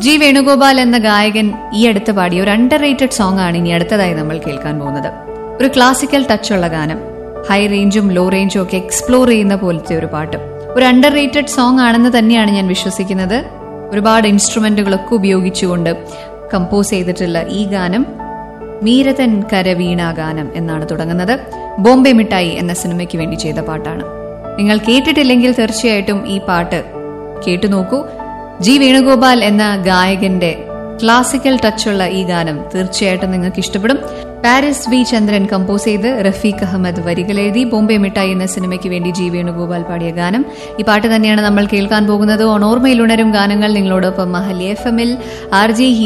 G Venugopal എന്ന ഗായകൻ ഈ അടുത്ത് പാടിയ ഒരു അണ്ടർ റേറ്റഡ് സോങ് ആണ് ഇനി അടുത്തതായി നമ്മൾ കേൾക്കാൻ പോകുന്നത് ഒരു ക്ലാസിക്കൽ ടച്ചുള്ള ഗാനം ഹൈ റേഞ്ചും ലോ റേഞ്ചും ഒക്കെ എക്സ്പ്ലോർ ചെയ്യുന്ന പോലത്തെ ഒരു പാട്ട് ഒരു അണ്ടർ റേറ്റഡ് സോങ് ആണെന്ന് തന്നെയാണ് ഞാൻ വിശ്വസിക്കുന്നത് ഒരുപാട് ഇൻസ്ട്രുമെന്റുകളൊക്കെ ഉപയോഗിച്ചുകൊണ്ട് കമ്പോസ് ചെയ്തിട്ടുള്ള ഈ ഗാനം മീരതൻ കരവീണ ഗാനം എന്നാണ് തുടങ്ങുന്നത് ബോംബെ മിഠായി എന്ന സിനിമയ്ക്ക് വേണ്ടി ചെയ്ത പാട്ടാണ് നിങ്ങൾ കേട്ടിട്ടില്ലെങ്കിൽ തീർച്ചയായിട്ടും ഈ പാട്ട് കേട്ടു നോക്കൂ ജി വേണുഗോപാൽ എന്ന ഗായകന്റെ ക്ലാസിക്കൽ ടച്ചുള്ള ഈ ഗാനം തീർച്ചയായിട്ടും നിങ്ങൾക്ക് ഇഷ്ടപ്പെടും പാരിസ് വി ചന്ദ്രൻ കമ്പോസ് ചെയ്ത് റഫീഖ് അഹമ്മദ് വരികൾ എഴുതി ബോംബെ മിഠായി എന്ന സിനിമയ്ക്ക് വേണ്ടി ജി വേണുഗോപാൽ പാടിയ ഗാനം ഈ പാട്ട് തന്നെയാണ് നമ്മൾ കേൾക്കാൻ പോകുന്നത് ഓണോർമയിൽ ഉണരും ഗാനങ്ങൾ നിങ്ങളോടൊപ്പം മഹലി എഫ് എമ്മിൽ ആർ ജി